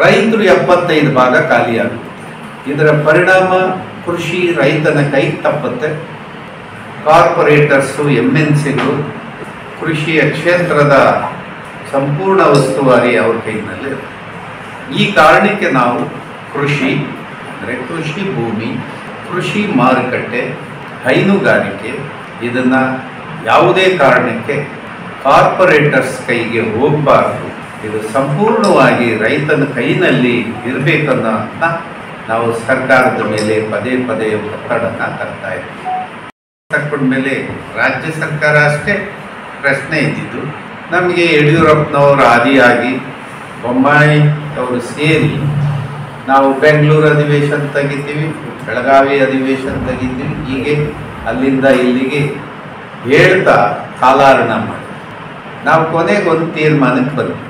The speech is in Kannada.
ರೈತರು ಎಪ್ಪತ್ತೈದು ಭಾಗ ಖಾಲಿಯಾಗುತ್ತೆ ಇದರ ಪರಿಣಾಮ ಕೃಷಿ ರೈತನ ಕೈ ತಪ್ಪುತ್ತೆ ಕಾರ್ಪೊರೇಟರ್ಸು ಎಮ್ ಎನ್ ಸಿಗಳು ಕೃಷಿಯ ಕ್ಷೇತ್ರದ ಸಂಪೂರ್ಣ ಉಸ್ತುವಾರಿ ಅವ್ರ ಕೈನಲ್ಲಿ ಈ ಕಾರಣಕ್ಕೆ ನಾವು ಕೃಷಿ ಅಂದರೆ ಕೃಷಿ ಭೂಮಿ ಕೃಷಿ ಮಾರುಕಟ್ಟೆ ಹೈನುಗಾರಿಕೆ ಇದನ್ನು ಯಾವುದೇ ಕಾರಣಕ್ಕೆ ಕಾರ್ಪೊರೇಟರ್ಸ್ ಕೈಗೆ ಹೋಗಬಾರ್ದು ಇದು ಸಂಪೂರ್ಣವಾಗಿ ರೈತನ ಕೈನಲ್ಲಿ ಇರಬೇಕನ್ನೋ ನಾವು ಸರ್ಕಾರದ ಮೇಲೆ ಪದೇ ಪದೇ ಒತ್ತಡನ ತರ್ತಾ ಇದ್ದೀವಿ ತಕ್ಕೊಂಡ್ಮೇಲೆ ರಾಜ್ಯ ಸರ್ಕಾರ ಅಷ್ಟೇ ಪ್ರಶ್ನೆ ಇದ್ದಿದ್ದು ನಮಗೆ ಯಡಿಯೂರಪ್ಪನವರು ಆದಿಯಾಗಿ ಬೊಮ್ಮಾಯಿ ಅವರು ಸೇರಿ ನಾವು ಬೆಂಗಳೂರು ಅಧಿವೇಶನ ತೆಗಿತೀವಿ ಬೆಳಗಾವಿ ಅಧಿವೇಶನ ತೆಗಿತೀವಿ ಹೀಗೆ ಅಲ್ಲಿಂದ ಇಲ್ಲಿಗೆ ಹೇಳ್ತಾ ಕಾಲಾರಣ ಮಾಡಿ ನಾವು ಕೊನೆಗೆ ಒಂದು ತೀರ್ಮಾನಕ್ಕೆ ಬಂದ್ವಿ